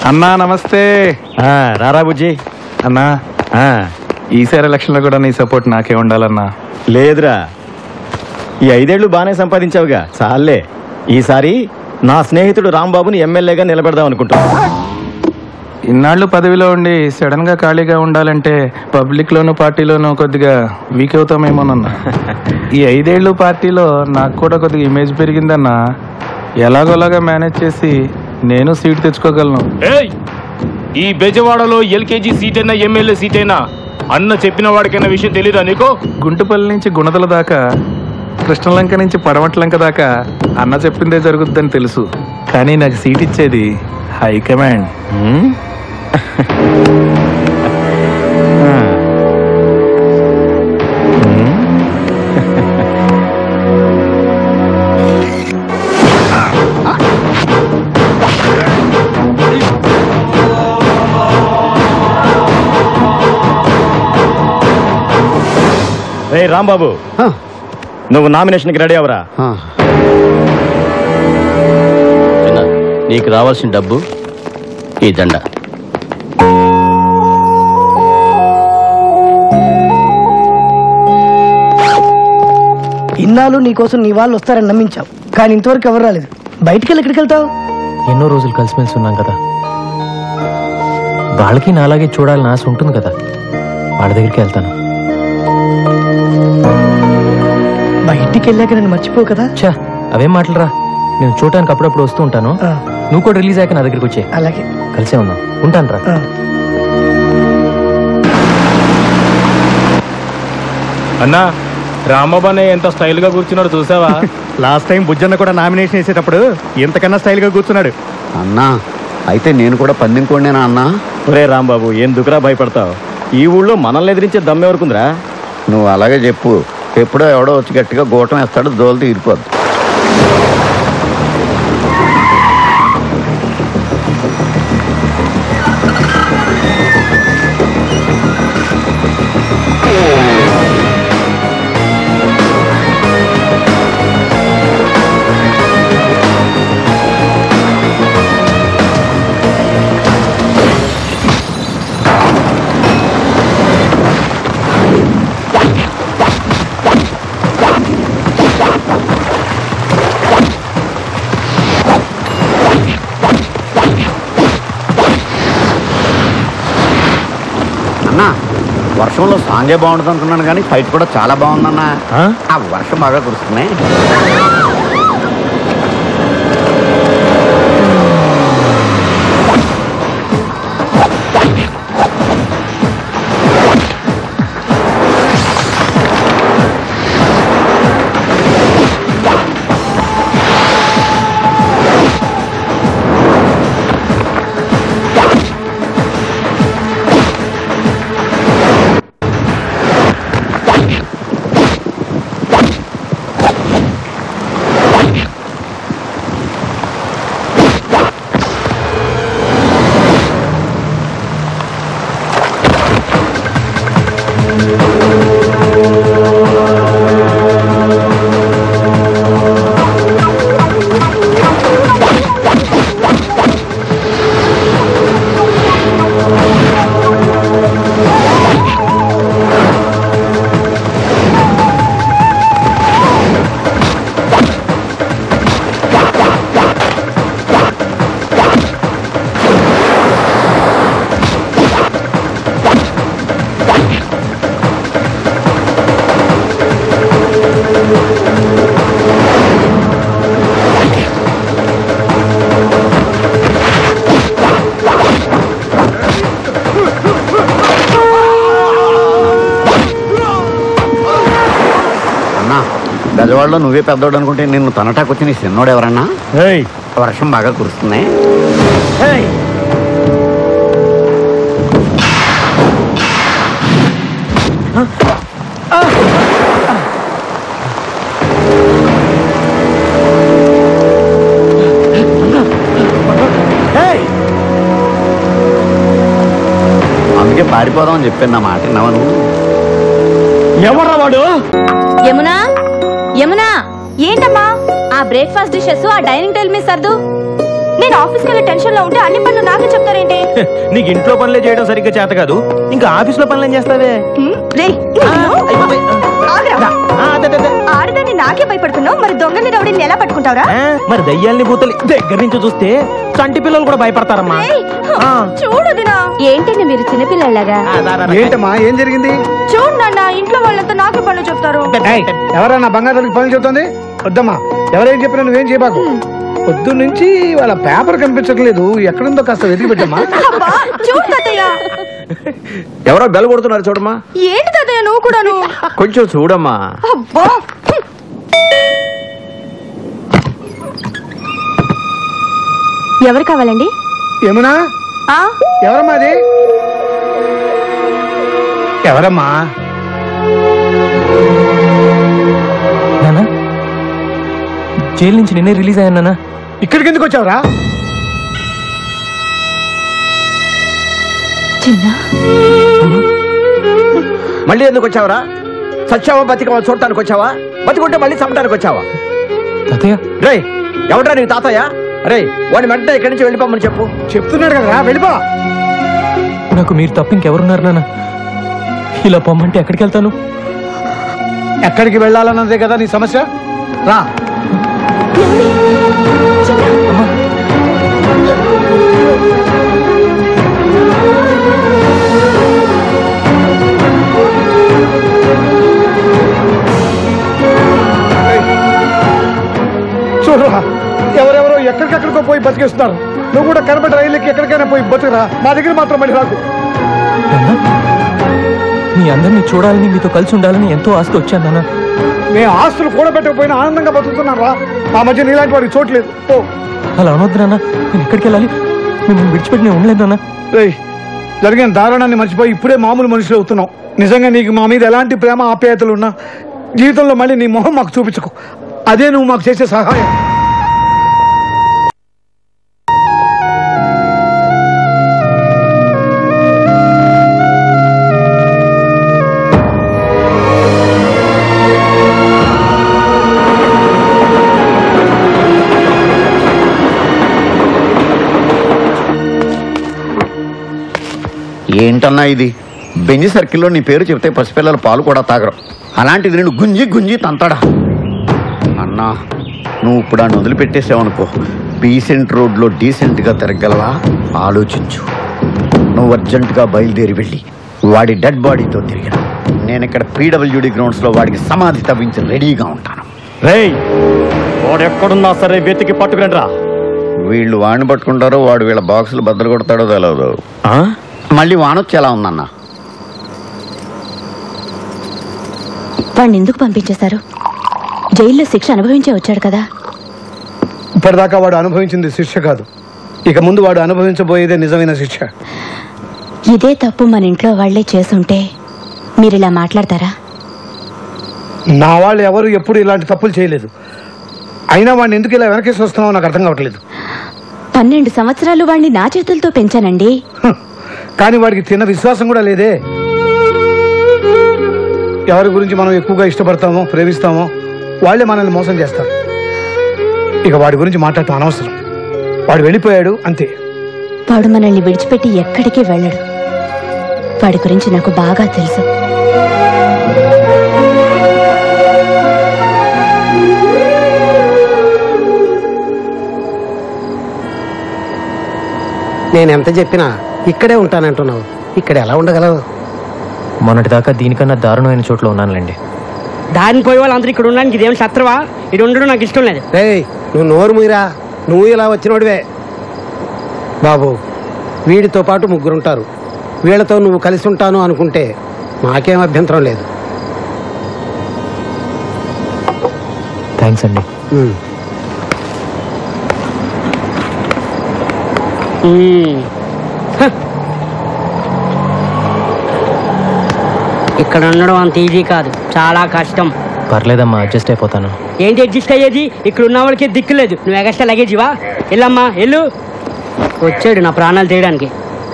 అన్నా నమస్తే ఆ, రారా బుజ్జి అన్నా ఆ, ఈసారి ఎలక్షన్ లో కూడా నీ సపోర్ట్ నాకే ఉండాలన్నా లేదురా ఈ ఐదేళ్లు బాగానే సంపాదించావుగా చాలే ఈసారి నా స్నేహితుడు రాంబాబుని ఎమ్మెల్యేగా నిలబెడదాం అనుకుంటున్నా ఇన్నాళ్ళు పదవిలో ఉండి సడన్ గా ఖాళీగా ఉండాలంటే పబ్లిక్ లోను పార్టీలోను కొద్దిగా వీక్ అవుతామేమోనన్నా ఈ ఐదేళ్లు పార్టీలో నాకు కూడా కొద్దిగా ఇమేజ్ పెరిగిందన్నా ఎలాగోలాగా మేనేజ్ చేసి నేను సీట్ తెచ్చుకోగలను ఏయ్ ఈ బెజవాడలో ఎల్కేజీ సీట్ అయినా ఎమ్మెల్యే సీట్ అయినా అన్న చెప్పిన వాడికైనా విషయం తెలీదా నీకు గుంటుపల్లి నుంచి గుణదల దాకా కృష్ణలంక నుంచి పడమట్లంక దాకా అన్న చెప్పిందే జరుగుద్దని తెలుసు కానీ నాకు సీట్ ఇచ్చేది హైకమాండ్ ఉమ్? ఆ. ఉమ్? రేయ్ రాంబాబు నువ్వు నామినేషన్కి రెడీ అవరా చిన్న, నీకు రావాల్సిన డబ్బు ఈ దండ ఇన్నాళ్ళు నీకోసం నీ వాళ్ళు వస్తారని నమ్మించావు కానీ ఇంతవరకు ఎవరు రాలేదు బయటికి వెళ్ళి ఎక్కడికి వెళ్తావు ఎన్నో రోజులు కలిసిమెలిసి ఉన్నాం కదా వాళ్ళకి నాలాగే చూడాలని ఆశ ఉంటుంది కదా వాళ్ళ దగ్గరికి వెళ్తాను బయటికి వెళ్ళాక నన్ను మర్చిపోవు కదా ఛా అవేం మాటలరా నేను చూడటానికి అప్పుడప్పుడు వస్తూ ఉంటాను ఆ, నువ్వు కూడా రిలీజ్ అయ్యాక నా దగ్గరికి వచ్చే అలాగే కలిసే ఉందాం ఉంటాను రా ఆ. అన్నా రామబానే ఎంత స్టైల్ గా కూర్చున్నాడు చూసావా లాస్ట్ టైం బుజ్జన్న కూడా నామినేషన్ వేసేటప్పుడు ఇంతకన్నా స్టైల్గా కూర్చున్నాడు అన్నా అయితే నేను కూడా పందెం కోడినేనా అన్నా ఒరే రాంబాబు ఎందుకురా భయపడతావు ఈ ఊళ్ళో మనల్ని ఎదిరించే దమ్మెవరకుందిరా నువ్వు అలాగే చెప్పు ఎప్పుడో ఎవడో వచ్చి గట్టిగా గోటం వేస్తాడు దోలు తీరిపోద్ది అన్నా వర్షంలో సాంగే బాగుంటుంది అనుకున్నాను కానీ ఫైట్ కూడా చాలా బాగుందన్నా ఆ? ఆ వర్షం బాగా కురుస్తున్నాయి అన్నా గజవాడలో నువ్వే పెద్దోడు అనుకుంటే నిన్ను తనటాకొచ్చి నీ చిన్నోడు ఎవరన్నా ఏయ్ వర్షం బాగా కురుస్తున్నాయి ఏయ్ ఏయ్ అందుకే పారిపోదామని చెప్పాను నా మాట విన్నావా నువ్వు ఎవర్రా వాడు యమునా యమునా ఏంటమ్మా ఆ బ్రేక్ఫాస్ట్ డిషెస్ ఆ డైనింగ్ టేబుల్ మీద సర్దు నేను ఆఫీస్కి వెళ్ళి టెన్షన్ లో ఉంటే అన్ని పనులు నాకే చెప్తారేంటి నీకు ఇంట్లో పనులే చేయడం సరిగ్గా చేత కాదు ఇంకా ఆఫీస్లో పనులు ఏం చేస్తావే హ్మ్? రేయ్, ఆ, అయిపోతాయి. ఆగ్రా. ఆ, అదే, అదే, అదే. ఆడదాన్ని నాకే భయపడుతున్నావు మరి దొంగని రౌడీని ఎలా పట్టుకుంటావురా ఆ, మరి దయ్యాల్ని భూతల్ని దగ్గర నుంచి చూస్తే చంటి పిల్లలు కూడా భయపడతారమ్మా రేయ్, ఆ. చూడు దినా ఏంటండి మీరు చిన్నపిల్లలాగా ఆ, దా, దా, దా. ఏంటమ్మా ఏం జరిగింది చూడు నాన్న ఇంట్లో వాళ్ళంతా నాకే పనులు చెప్తారు ఏయ్, ఎవరన్నా బంగారానికి పనులు చెబుతుంది వద్దమ్మా ఎవరేం చెప్పినా నువ్వేం చేయబాకు పొద్దు నుంచి వాళ్ళ పేపర్ కనిపించట్లేదు ఎక్కడుందో కాస్త వెతికి పెట్టమ్మా అబ్బా చూడు తాతయ్య ఎవరో బెల్ కొడుతున్నారు చూడమ్మా ఏంటి తాతయ్య నువ్వు కూడాను కొంచెం చూడమ్మా అబ్బా ఎవరు కావాలండి ఏమన్నా ఆ ఎవరమ్మా అది ఎవరమ్మా నానా జైలు నుంచి నిన్నే రిలీజ్ అయ్యాను నానా ఇక్కడికి ఎందుకు వచ్చావురా చిన్న మళ్ళీ ఎందుకు వచ్చావరా సచ్చావా బతికవా చూడటానికి వచ్చావా బతికుంటే మళ్ళీ చంపడానికి వచ్చావా తాతయ్య రే ఎవడ్రా నీ తాతయ్య రే వాడిని వెంటనే ఇక్కడి నుంచి వెళ్ళిపోమని చెప్పు చెప్తున్నాడు కదరా వెళ్ళిపో నాకు మీరు తప్ప ఇంకెవరున్నారు నాన్న ఇలా పొమ్మంటే ఎక్కడికి వెళ్తాను ఎక్కడికి వెళ్ళాలన్నదే కదా నీ సమస్య రా చూడరా ఎవరెవరో ఎక్కడికెక్కడికో పోయి బతికేస్తున్నారు నువ్వు కూడా కనబడి రైలుకి ఎక్కడికైనా పోయి బతుకురా మా దగ్గర మాత్రం మళ్ళీ రాకు నాన్న మీ అందరినీ చూడాలని మీతో కలిసి ఉండాలని ఎంతో ఆస్తి వచ్చాను నాన్న మేము ఆస్తులు కూడబెట్టకపోయినా ఆనందంగా బతుకుతున్నాం రా మా మధ్య నీలాంటి వాడికి చోట్లేదు ఓ అలా అనొద్దు నాన్న నేను ఎక్కడికి వెళ్ళాలి మిమ్మల్ని విడిచిపెట్టి నేను ఉండలేదు నాన్న రేయ్ జరిగిన దారుణాన్ని మర్చిపోయి ఇప్పుడే మామూలు మనుషులు అవుతున్నాం నిజంగా నీకు మా మీద ఎలాంటి ప్రేమ ఆప్యాయతలు ఉన్నా జీవితంలో మళ్ళీ నీ మొహం మాకు చూపించకు అదే నువ్వు మాకు చేసే సహాయం ఏంటన్నా ఇది బెంజి సర్కిల్లో నీ పేరు చెప్తే పసిపిల్లల పాలు కూడా తాగరు అలాంటిది నేను గుంజి గుంజి తంతాడా అన్నా నువ్వు ఇప్పుడు ఆ వదిలిపెట్టేసావనుకో డీసెంట్ రోడ్లో డీసెంట్గా తిరగలవా ఆలోచించు నువ్వు అర్జెంటుగా బయలుదేరి వెళ్ళి వాడి డెడ్ బాడీతో తిరిగిన నేను ఇక్కడ పీడబ్ల్యూడి గ్రౌండ్స్లో వాడికి సమాధి తవ్వించి రెడీగా ఉంటాను రేయ్ వాడు ఎక్కడున్నా సరే వెతికి పట్టుకురండి రా వీళ్ళు వాడిని పట్టుకుంటారో వాడు వీళ్ళ బాక్సులు బద్దలు కొడతాడో తెలియదు మళ్ళీ వానొచ్చి ఎలా ఉందన్నా వాడిని ఎందుకు పంపించేశారు జైల్లో శిక్ష అనుభవించే వచ్చాడు కదా ఇప్పటిదాకా వాడు అనుభవించింది శిక్ష కాదు ఇక ముందు వాడు అనుభవించబోయేదే నిజమైన శిక్ష ఇదే తప్పు మన ఇంట్లో వాళ్లే చేసుంటే మీరు ఇలా మాట్లాడతారా నా వాళ్ళు ఎవరు ఎప్పుడు ఇలాంటి తప్పులు చేయలేదు అయినా వాడిని ఎందుకు ఇలా వెనకేసి వస్తున్నావో నాకు అర్థం కావట్లేదు పన్నెండు సంవత్సరాలు వాడిని నా చేతులతో పెంచానండి హ్, కానీ వాడికి తిన్న విశ్వాసం కూడా లేదే ఎవరి గురించి మనం ఎక్కువగా ఇష్టపడతామో ప్రేమిస్తామో వాళ్ళే మనల్ని మోసం చేస్తారు ఇక వాడి గురించి మాట్లాడటం అనవసరం వాడు వెళ్ళిపోయాడు అంతే వాడు మనల్ని విడిచిపెట్టి ఎక్కడికి వెళ్ళడు వాడి గురించి నాకు బాగా తెలుసు నేను ఎంత చెప్పినా ఇక్కడే ఉంటానంటున్నావు ఇక్కడ ఎలా ఉండగలవు మొన్నటిదాకా దీనికన్నా దారుణమైన చోట్ల ఉన్నానులేండి దారిని పోయే వాళ్ళందరూ ఇక్కడ ఉండడానికి ఇదేం శత్రువా ఇది ఉండడం నాకు ఇష్టం లేదు రే నువ్వు నోరు మూయరా నువ్వు ఇలా వచ్చినోడివే బాబు వీడితో పాటు ముగ్గురుంటారు వీళ్ళతో నువ్వు కలిసి ఉంటాను అనుకుంటే మాకేం అభ్యంతరం లేదు థ్యాంక్స్ అండి ఉమ్. హ. ఇక్కడ ఉండడం అంత ఈజీ కాదు చాలా కష్టం పర్లేదమ్మా అడ్జస్ట్ అయిపోతాను ఏంటి అడ్జస్ట్ అయ్యేది ఇక్కడ ఉన్న వాళ్ళకి దిక్కు లేదు నువ్వు ఎగస్ట్రా లగేజివా వెళ్ళమ్మా వెళ్ళు వచ్చాడు నా ప్రాణాలు తీయడానికి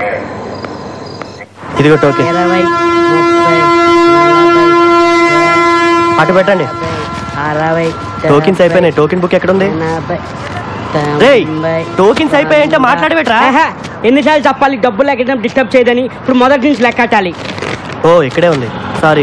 ఇదిగో టోకెన్ ఇరవై ముప్పై అటు పెట్టండి అరవై టోకెన్స్ అయిపోయినాయి టోకెన్ బుక్ ఎక్కడ ఉంది ఎనభై టోకెన్స్ అయిపోయాయంటే మాట్లాడబెట్రా ఎన్నిసార్లు చెప్పాలి డబ్బులు లేకపోతే డిస్టర్బ్ చేయదని ఇప్పుడు మొదటి నుంచి లెక్కటాలి ఓ ఇక్కడే ఉంది సారీ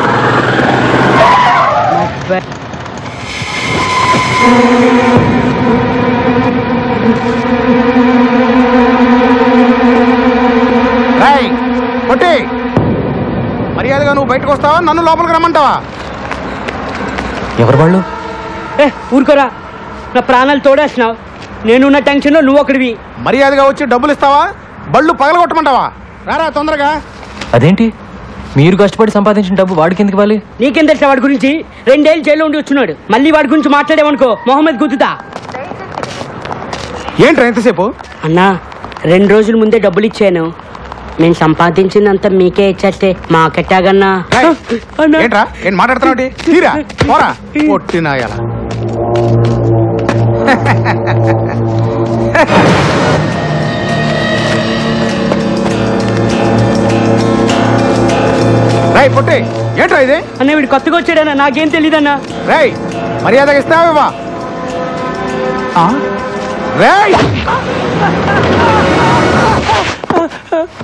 రాయ్ పొట్టి మర్యాదగా నువ్వు బయటకు వస్తావా నన్ను లోపలికి రమ్మంటావా ఎవరు వాళ్ళు ఏ ఊరుకోరా నా ప్రాణాలు తోడేస్తున్నావు నేనున్న టెన్షన్లో నువ్వు ఒకడివి మర్యాదగా వచ్చి డబ్బులు ఇస్తావా బళ్ళు పగలగొట్టమంటావా రారా తొందరగా అదేంటి మీరు కష్టపడి సంపాదించిన డబ్బు వాడికి ఎందుకు ఇవ్వాలి నీకేం తెలుసా వాడి గురించి రెండేళ్ళు జైల్లో ఉండి వచ్చున్నాడు మళ్ళీ వాడి గురించి మాట్లాడేవనుకో మొహమ్మద్ గుద్దుతా ఏంట్రా ఎంతసేపు అన్నా రెండు రోజుల ముందే డబ్బులు ఇచ్చాను నేను సంపాదించిందంతా మీకే ఇచ్చేస్తే మాకెట్టాగన్నా రేయ్, అన్నా ఏంట్రా ఏం మాట్లాడుతున్నావు తీరా పోరా పొట్టినాయాల రై పొట్టి ఏంట్రా ఇది అన్న వీడు కొత్తగా వచ్చాడన్నా నాకేం తెలియదన్నా రై మర్యాదగా ఇస్తావా రేయ్